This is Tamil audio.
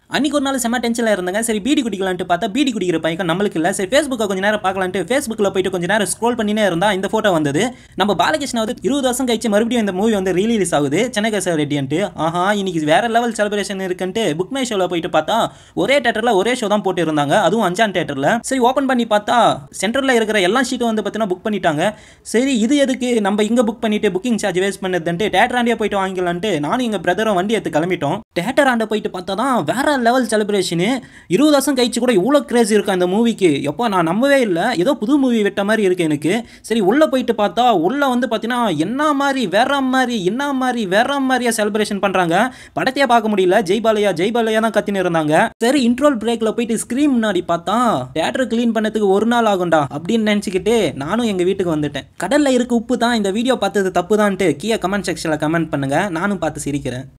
அன்னைக்கு ஒரு நாள் செம்ம டென்ஷனில் இருந்தாங்க சரி பீடி குடிக்கலான்ட்டு பார்த்தா பீடி குடிக்கிற பையன் நம்மளுக்கு இல்லை சரி ஃபேஸ்புக்கை கொஞ்ச நேரம் பார்க்கலான்ட்டு ஃபேஸ்புக்கில் போயிட்டு கொஞ்ச நேரம் ஸ்க்ரோல் பண்ணினே இருந்தா இந்த ஃபோட்டோ வந்தது நம்ம பாலகிருஷ்ணா வந்து இருபது வருஷம் கழிச்சு மறுபடியும் இந்த மூவி வந்து ரீலீஸ் ஆகுது சென்னைகேசவ ரெட்டின்ட்டு ஆஹா இன்னைக்கு வேற லெவல் செலிப்ரேஷன் இருக்குன்ட்டு புக் மை ஷோவில் போயிட்டு பார்த்தா ஒரே தேட்டரில் ஒரே ஷோ தான் போட்டு இருந்தாங்க அதுவும் அஞ்சாம் தேட்டரில் சரி ஓப்பன் பண்ணி பார்த்தா சென்டரில் இருக்கிற எல்லா ஷீட்டும் வந்து பார்த்தீங்கன்னா புக் பண்ணிட்டாங்க சரி இது எதுக்கு நம்ம இங்கே புக் பண்ணிட்டு புக்கிங் சார்ஜ் வேஸ்ட் பண்ணதுன்ட்டு தேட்டர் ஆண்டியே போயிட்டு வாங்கிக்கலான்ட்டு நானும் எங்கள் பிரதரும் வண்டி எடுத்து கிளம்பிட்டோம் தேட்டர் ஆண்ட போயிட்டு பார்த்தா தான் வேற லெவல் செலிப்ரேஷனு இருபது வருஷம் கழிச்சு கூட இவ்வளோ கிரேஸ் இருக்கு அந்த மூவிக்கு எப்போ நான் நம்பவே இல்லை ஏதோ புது மூவி விட்ட மாதிரி இருக்கு எனக்கு சரி உள்ளே போயிட்டு பார்த்தா உள்ளே வந்து பார்த்தீங்கன்னா என்ன மாதிரி வேற மாதிரி என்ன மாதிரி வேற மாதிரியா செலிப்ரேஷன் பண்ணுறாங்க படத்தையே பார்க்க முடியல ஜெய் பாலையா ஜெய் பாலையா தான் கத்தின்னு இருந்தாங்க சரி இன்ட்ரோல் பிரேக்கில் போயிட்டு ஸ்க்ரீன் முன்னாடி பார்த்தா தேட்டர் க்ளீன் பண்ணதுக்கு ஒரு நாள் ஆகும்டா அப்படின்னு நினச்சிக்கிட்டு நானும் எங்கள் வீட்டுக்கு வந்துட்டேன் கடலில் இருக்க உப்பு தான் இந்த வீடியோ பார்த்தது தப்பு தான்ட்டு கீழே கமெண்ட் செக்ஷனில் கமெண்ட் பண்ணுங்கள் நானும் பார்த்து சிரிக்கிறேன்